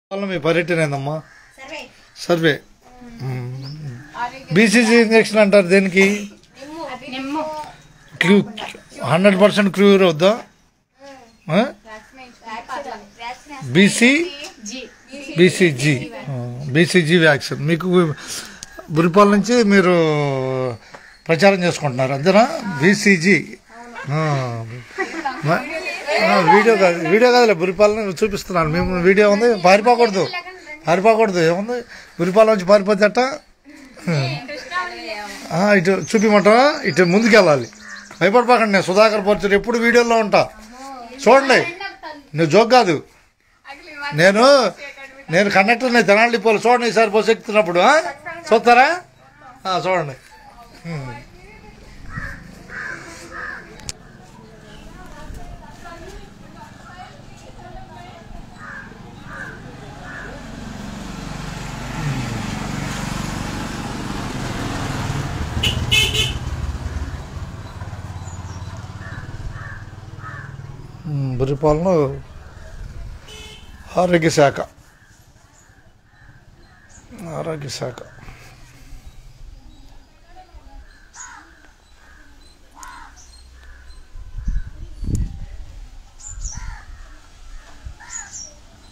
వల్ల మీ పర్యటన ఏందమ్మా సర్వే సర్వే బీసీసీ ఇంజక్షన్ అంటారు దేనికి నిమ్ము క్యూ హండ్రెడ్ పర్సెంట్ క్యూర్ అవుద్దా B C G BCG BCG vaccine మీకు బురిపాల నుంచి మీరు ప్రచారం చేసుకుంటున్నారు అంతేనా బీసీజీ వీడియో కాదు వీడియో కాదులే బురిపాలని చూపిస్తున్నాను మేము వీడియో ఉంది పారిపోకూడదు పారిపోకూడదు ఏముంది బురిపాల నుంచి పారిపోతే అట్ట ఆ, ఇటు చూపిమంటావా ఇటు ముందుకు వెళ్ళాలి భయపడిపోకండి నేను సుధాకర్ పరిచయం ఎప్పుడు వీడియోలో ఉంటా చూడండి నువ్వు జోక్ కాదు నేను నేను కండక్టర్ నేను తెనాలి డిపోలు చూడండి ఈసారి బస్సు ఎక్కుతున్నప్పుడు ఆ? చూస్తారా ఆ, చూడండి ఉమ్. ఉమ్, బుర్రిపాలెంలో ఆరోగ్య శాఖ ఆరోగ్య శాఖ